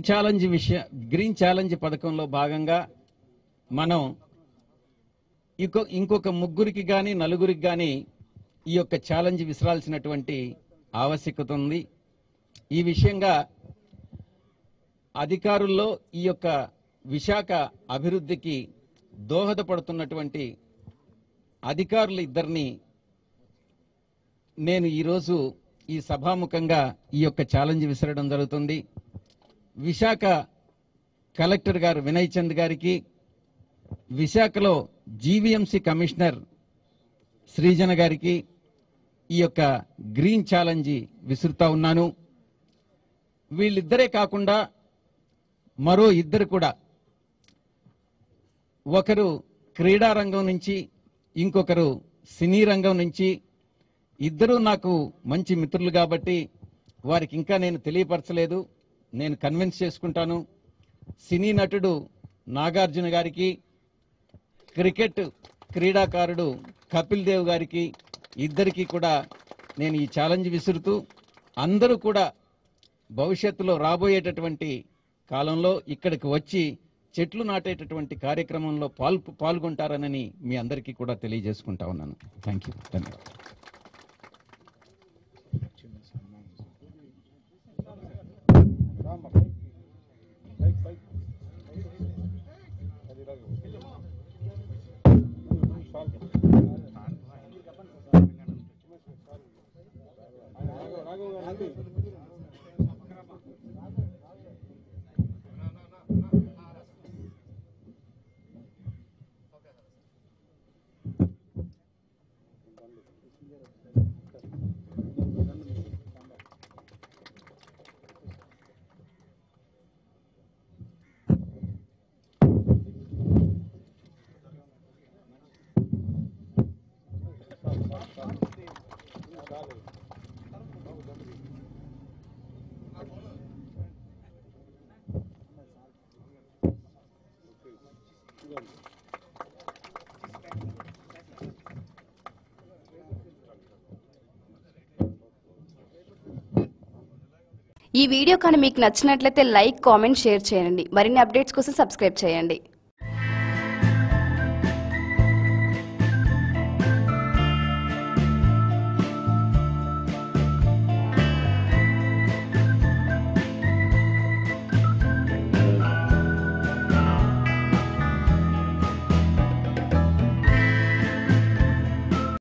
green challenge విషయ green challenge పథకంలో భాగంగా మనం ఇంకో ఇంకొక ముగ్గురికి కానీ నలుగురికి కానీ ఈ యొక్క ఛాలెంజ్ విసరాల్సినటువంటి ఆవశ్యకత ఉంది ఈ విషయంగా అధికారుల్లో ఈ యొక్క విశాఖ అభివృద్ధికి దోహదపడుతున్నటువంటి అధికారులు ఇద్దరిని నేను ఈరోజు ఈ సభాముఖంగా ఈ యొక్క ఛాలెంజ్ విసరడం జరుగుతుంది విశాఖ కలెక్టర్ గారు వినయ్ చంద్ గారికి విశాఖలో జీవీఎంసీ కమిషనర్ శ్రీజన గారికి ఈ యొక్క గ్రీన్ ఛాలెంజ్ విసురుతా ఉన్నాను వీళ్ళిద్దరే కాకుండా మరో ఇద్దరు కూడా ఒకరు క్రీడా రంగం నుంచి ఇంకొకరు సినీ రంగం నుంచి ఇద్దరూ నాకు మంచి మిత్రులు కాబట్టి వారికి ఇంకా నేను తెలియపరచలేదు నేను కన్విన్స్ చేసుకుంటాను సినీ నటుడు నాగార్జున గారికి క్రికెట్ క్రీడాకారుడు కపిల్ దేవ్ గారికి ఇద్దరికి కూడా నేను ఈ ఛాలెంజ్ విసురుతూ అందరూ కూడా భవిష్యత్తులో రాబోయేటటువంటి కాలంలో ఇక్కడికి వచ్చి చెట్లు నాటేటటువంటి కార్యక్రమంలో పాల్ పాల్గొంటారనని మీ అందరికీ కూడా తెలియజేసుకుంటా ఉన్నాను థ్యాంక్ యూ ధన్యవాదాలు ఈ వీడియో కానీ మీకు నచ్చినట్లయితే లైక్ కామెంట్ షేర్ చేయండి మరిన్ని అప్డేట్స్ కోసం సబ్స్క్రైబ్ చేయండి